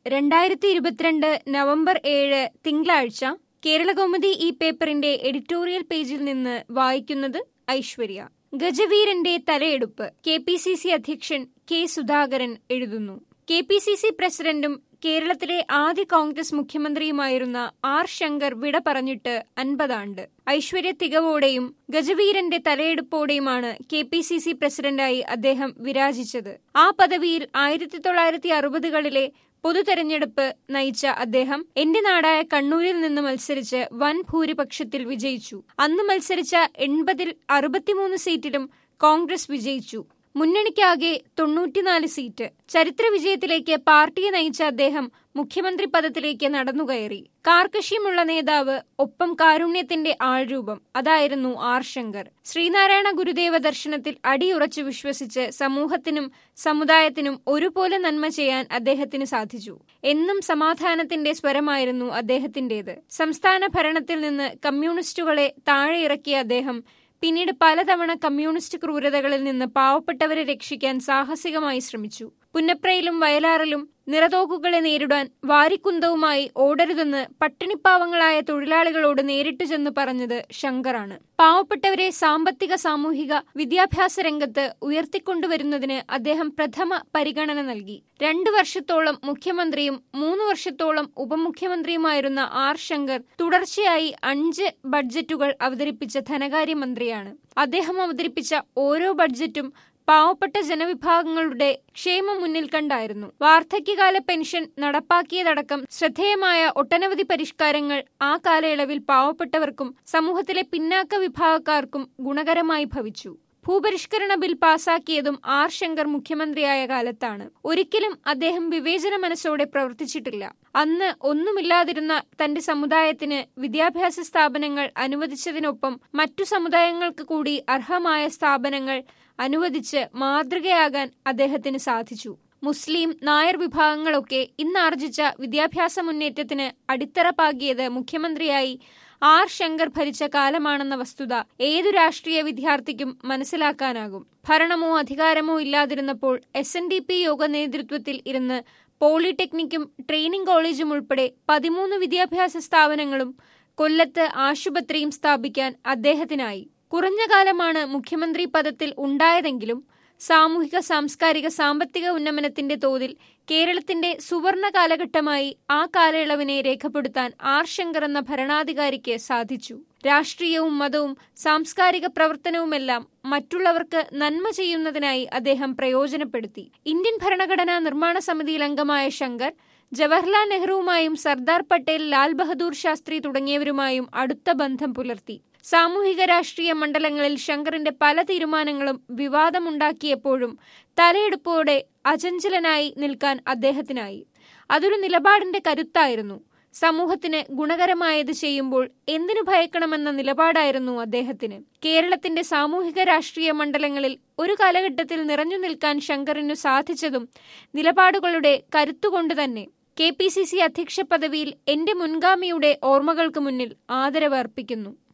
രണ്ടായിരത്തി ഇരുപത്തിരണ്ട് നവംബർ ഏഴ് തിങ്കളാഴ്ച കേരളകൗമുദി ഈ പേപ്പറിന്റെ എഡിറ്റോറിയൽ പേജിൽ നിന്ന് വായിക്കുന്നത് ഐശ്വര്യ ഗജവീരന്റെ തലയെടുപ്പ് കെ പി സി സി അധ്യക്ഷൻ കെ സുധാകരൻ എഴുതുന്നു കെ പി സി സി പ്രസിഡന്റും കേരളത്തിലെ ആദ്യ കോൺഗ്രസ് മുഖ്യമന്ത്രിയുമായിരുന്ന ആർ ശങ്കർ വിട പറഞ്ഞിട്ട് അൻപതാണ്ട് ഐശ്വര്യ തികവോടെയും ഗജവീരന്റെ തലയെടുപ്പോടെയുമാണ് കെ പി സി സി പ്രസിഡന്റായി അദ്ദേഹം വിരാജിച്ചത് ആ പദവിയിൽ ആയിരത്തി തൊള്ളായിരത്തി അറുപതുകളിലെ പൊതുതെരഞ്ഞെടുപ്പ് നയിച്ച അദ്ദേഹം എന്റെ നാടായ കണ്ണൂരിൽ നിന്ന് മത്സരിച്ച് വൻ ഭൂരിപക്ഷത്തിൽ വിജയിച്ചു അന്ന് മത്സരിച്ച എൺപതിൽ അറുപത്തിമൂന്ന് സീറ്റിലും കോൺഗ്രസ് വിജയിച്ചു മുന്നണിക്കാകെ തൊണ്ണൂറ്റിനാല് സീറ്റ് ചരിത്ര വിജയത്തിലേക്ക് പാർട്ടിയെ നയിച്ച അദ്ദേഹം മുഖ്യമന്ത്രി പദത്തിലേക്ക് നടന്നുകയറി കാർക്കശ്യമുള്ള നേതാവ് ഒപ്പം കാരുണ്യത്തിന്റെ ആൾരൂപം അതായിരുന്നു ആർ ശങ്കർ ശ്രീനാരായണ ഗുരുദേവ ദർശനത്തിൽ അടിയുറച്ചു വിശ്വസിച്ച് സമൂഹത്തിനും സമുദായത്തിനും ഒരുപോലെ നന്മ ചെയ്യാൻ അദ്ദേഹത്തിന് സാധിച്ചു എന്നും സമാധാനത്തിന്റെ സ്വരമായിരുന്നു അദ്ദേഹത്തിന്റേത് സംസ്ഥാന ഭരണത്തിൽ നിന്ന് കമ്മ്യൂണിസ്റ്റുകളെ താഴെ ഇറക്കിയ അദ്ദേഹം പിന്നീട് പലതവണ കമ്മ്യൂണിസ്റ്റ് ക്രൂരതകളിൽ നിന്ന് പാവപ്പെട്ടവരെ രക്ഷിക്കാൻ സാഹസികമായി ശ്രമിച്ചു പുന്നപ്രയിലും വയലാറിലും നിറതോക്കുകളെ നേരിടാൻ വാരിക്കുന്തവുമായി ഓടരുതെന്ന് പട്ടിണിപ്പാവങ്ങളായ തൊഴിലാളികളോട് നേരിട്ട് ചെന്ന് പറഞ്ഞത് ശങ്കറാണ് പാവപ്പെട്ടവരെ സാമ്പത്തിക സാമൂഹിക വിദ്യാഭ്യാസ രംഗത്ത് ഉയർത്തിക്കൊണ്ടുവരുന്നതിന് അദ്ദേഹം പ്രഥമ പരിഗണന നൽകി രണ്ടു വർഷത്തോളം മുഖ്യമന്ത്രിയും മൂന്ന് വർഷത്തോളം ഉപമുഖ്യമന്ത്രിയുമായിരുന്ന ആർ ശങ്കർ തുടർച്ചയായി അഞ്ച് ബഡ്ജറ്റുകൾ അവതരിപ്പിച്ച ധനകാര്യമന്ത്രിയാണ് അദ്ദേഹം അവതരിപ്പിച്ച ഓരോ ബഡ്ജറ്റും പാവപ്പെട്ട ജനവിഭാഗങ്ങളുടെ ക്ഷേമം മുന്നിൽ കണ്ടായിരുന്നു വാർദ്ധക്യകാല പെൻഷൻ നടപ്പാക്കിയതടക്കം ശ്രദ്ധേയമായ ഒട്ടനവധി പരിഷ്കാരങ്ങൾ ആ കാലയളവിൽ പാവപ്പെട്ടവർക്കും സമൂഹത്തിലെ പിന്നാക്ക വിഭാഗക്കാർക്കും ഗുണകരമായി ഭവിച്ചു ഭൂപരിഷ്കരണ ബിൽ പാസാക്കിയതും ആർ ശങ്കർ മുഖ്യമന്ത്രിയായ കാലത്താണ് ഒരിക്കലും അദ്ദേഹം വിവേചന മനസ്സോടെ പ്രവർത്തിച്ചിട്ടില്ല അന്ന് ഒന്നുമില്ലാതിരുന്ന തന്റെ സമുദായത്തിന് വിദ്യാഭ്യാസ സ്ഥാപനങ്ങൾ അനുവദിച്ചതിനൊപ്പം മറ്റു സമുദായങ്ങൾക്ക് കൂടി അർഹമായ സ്ഥാപനങ്ങൾ അനുവദിച്ച് മാതൃകയാകാൻ അദ്ദേഹത്തിന് സാധിച്ചു മുസ്ലിം നായർ വിഭാഗങ്ങളൊക്കെ ഇന്നാർജിച്ച വിദ്യാഭ്യാസ മുന്നേറ്റത്തിന് അടിത്തറ പാകിയത് മുഖ്യമന്ത്രിയായി ആർ ശങ്കർ ഭരിച്ച കാലമാണെന്ന വസ്തുത ഏതു രാഷ്ട്രീയ വിദ്യാർത്ഥിക്കും മനസ്സിലാക്കാനാകും ഭരണമോ അധികാരമോ ഇല്ലാതിരുന്നപ്പോൾ എസ് എൻ ഡി പി യോഗ നേതൃത്വത്തിൽ ഇരുന്ന് പോളിടെക്നിക്കും ട്രെയിനിംഗ് കോളേജും ഉൾപ്പെടെ പതിമൂന്ന് വിദ്യാഭ്യാസ സ്ഥാപനങ്ങളും കൊല്ലത്ത് ആശുപത്രിയും സ്ഥാപിക്കാൻ അദ്ദേഹത്തിനായി കുറഞ്ഞ കാലമാണ് മുഖ്യമന്ത്രി പദത്തിൽ ഉണ്ടായതെങ്കിലും സാമൂഹിക സാംസ്കാരിക സാമ്പത്തിക ഉന്നമനത്തിന്റെ തോതിൽ കേരളത്തിന്റെ സുവർണ കാലഘട്ടമായി ആ കാലയളവിനെ രേഖപ്പെടുത്താൻ ആർ ശങ്കർ എന്ന ഭരണാധികാരിക്ക് സാധിച്ചു രാഷ്ട്രീയവും മതവും സാംസ്കാരിക പ്രവർത്തനവുമെല്ലാം മറ്റുള്ളവർക്ക് നന്മ ചെയ്യുന്നതിനായി അദ്ദേഹം പ്രയോജനപ്പെടുത്തി ഇന്ത്യൻ ഭരണഘടനാ നിർമ്മാണ സമിതിയിൽ അംഗമായ ശങ്കർ ജവഹർലാൽ നെഹ്റുവുമായും സർദാർ പട്ടേൽ ലാൽ ബഹദൂർ ശാസ്ത്രി തുടങ്ങിയവരുമായും അടുത്ത ബന്ധം പുലർത്തി സാമൂഹിക രാഷ്ട്രീയ മണ്ഡലങ്ങളിൽ ശങ്കറിന്റെ പല തീരുമാനങ്ങളും വിവാദമുണ്ടാക്കിയപ്പോഴും തലയെടുപ്പോടെ അചഞ്ചലനായി നിൽക്കാൻ അദ്ദേഹത്തിനായി അതൊരു നിലപാടിന്റെ കരുത്തായിരുന്നു സമൂഹത്തിന് ഗുണകരമായത് ചെയ്യുമ്പോൾ എന്തിനു ഭയക്കണമെന്ന നിലപാടായിരുന്നു അദ്ദേഹത്തിന് കേരളത്തിന്റെ സാമൂഹിക രാഷ്ട്രീയ മണ്ഡലങ്ങളിൽ ഒരു കാലഘട്ടത്തിൽ നിറഞ്ഞു നിൽക്കാൻ ശങ്കറിനു സാധിച്ചതും നിലപാടുകളുടെ കരുത്തുകൊണ്ട് തന്നെ കെ പി സി സി അധ്യക്ഷ പദവിയിൽ എന്റെ മുൻഗാമിയുടെ ഓർമ്മകൾക്ക് മുന്നിൽ ആദരവ് അർപ്പിക്കുന്നു